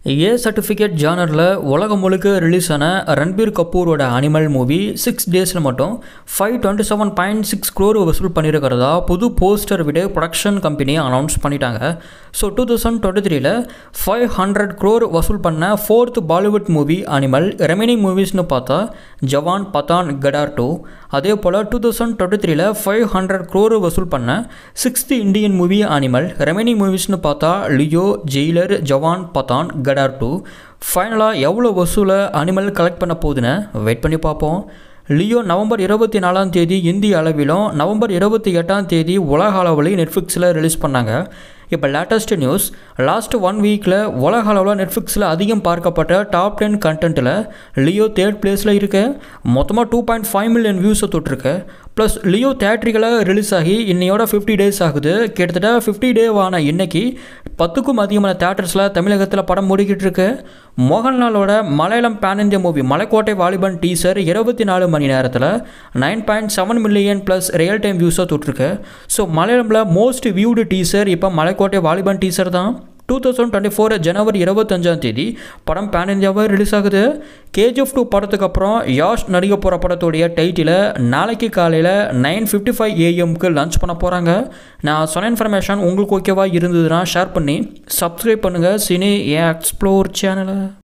A certificate ஜானரில் உலகம் முழுக்க release ஆன ரன்பீர் கபூரோட அனிமல் மூவி சிக்ஸ் டேஸில் மட்டும் five twenty seven point six crore வசூல் பண்ணியிருக்கிறதா புது போஸ்டர் விட ப்ரொடக்ஷன் கம்பெனி அனௌன்ஸ் பண்ணிட்டாங்க ஸோ டூ தௌசண்ட் டுவெண்ட்டி த்ரீல ஃபைவ் ஹண்ட்ரட் க்ரோர் வசூல் பண்ண fourth Bollywood movie animal remaining மூவிஸ்னு பார்த்தா ஜவான் பதான் கடார் டூ அதே போல் டூ தௌசண்ட் டுவெண்ட்டி த்ரீல ஃபைவ் ஹண்ட்ரட் க்ரோர் வசூல் பண்ண sixth Indian movie animal remaining மூவிஸ்னு பார்த்தா லியோ ஜெயிலர் ஜவான் பதான் கடார் டூ ஃபைனலாக எவ்வளோ வசூலை அனிமல் கலெக்ட் பண்ண போகுதுன்னு வெயிட் பண்ணி பார்ப்போம் லியோ நவம்பர் இருபத்தி நாலாம் தேதி இந்திய அளவிலும் நவம்பர் இருபத்தி எட்டாம் தேதி உலக அளவிலையும் நெட்ஃப்ளிக்ஸில் ரிலீஸ் பண்ணாங்க இப்போ லேட்டஸ்ட் நியூஸ் லாஸ்ட் ஒன் வீக்கில் உலக அளவில் நெட்ஃப்ளிக்ஸில் அதிகம் பார்க்கப்பட்ட டாப் டென் கண்டென்ட்டில் லியோ தேர்ட் பிளேஸில் இருக்கு மொத்தமாக டூ பாயிண்ட் ஃபைவ் மில்லியன் வியூஸை தொட்டிருக்கு ப்ளஸ் லியோ தேட்ரிக்கலாக ரிலீஸ் ஆகி இன்னையோட ஃபிஃப்டி டேஸ் ஆகுது கிட்டத்தட்ட ஃபிஃப்டி டேவான இன்னைக்கு பத்துக்கும் அதிகமான தேட்டர்ஸில் தமிழகத்தில் படம் முடிக்கிட்டு இருக்கு மோகன்லாலோட Malayalam pan India movie Malaikottai Vaaliban teaser இருபத்தி நாலு மணி நேரத்தில் nine point seven million plus real time வியூஸாக தொட்டிருக்கு ஸோ மலையாளமில் மோஸ்ட் வியூடு டீசர் இப்போ மலைக்கோட்டை வாலிபன் டீசர் தான் டூ தௌசண்ட் டுவெண்ட்டி ஃபோர் ஜனவரி இருபத்தஞ்சாம் தேதி படம் பேன் இந்தியாவாக ரிலீஸ் ஆகுது கேஜிஎஃப் டூ படத்துக்கு அப்புறம் யாஷ் நடிக்க போகிற படத்துடைய டைட்டில் நாளைக்கு காலையில் நைன் ஃபிஃப்டி ஃபைவ் ஏஎம்க்கு லன்ச் பண்ண போகிறாங்க நான் சொன்ன இன்ஃபர்மேஷன் உங்களுக்கு ஓகேவா இருந்ததுன்னா ஷேர் பண்ணி சப்ஸ்கிரைப் பண்ணுங்கள் சினி எக்ஸ்ப்ளோர் சேனலை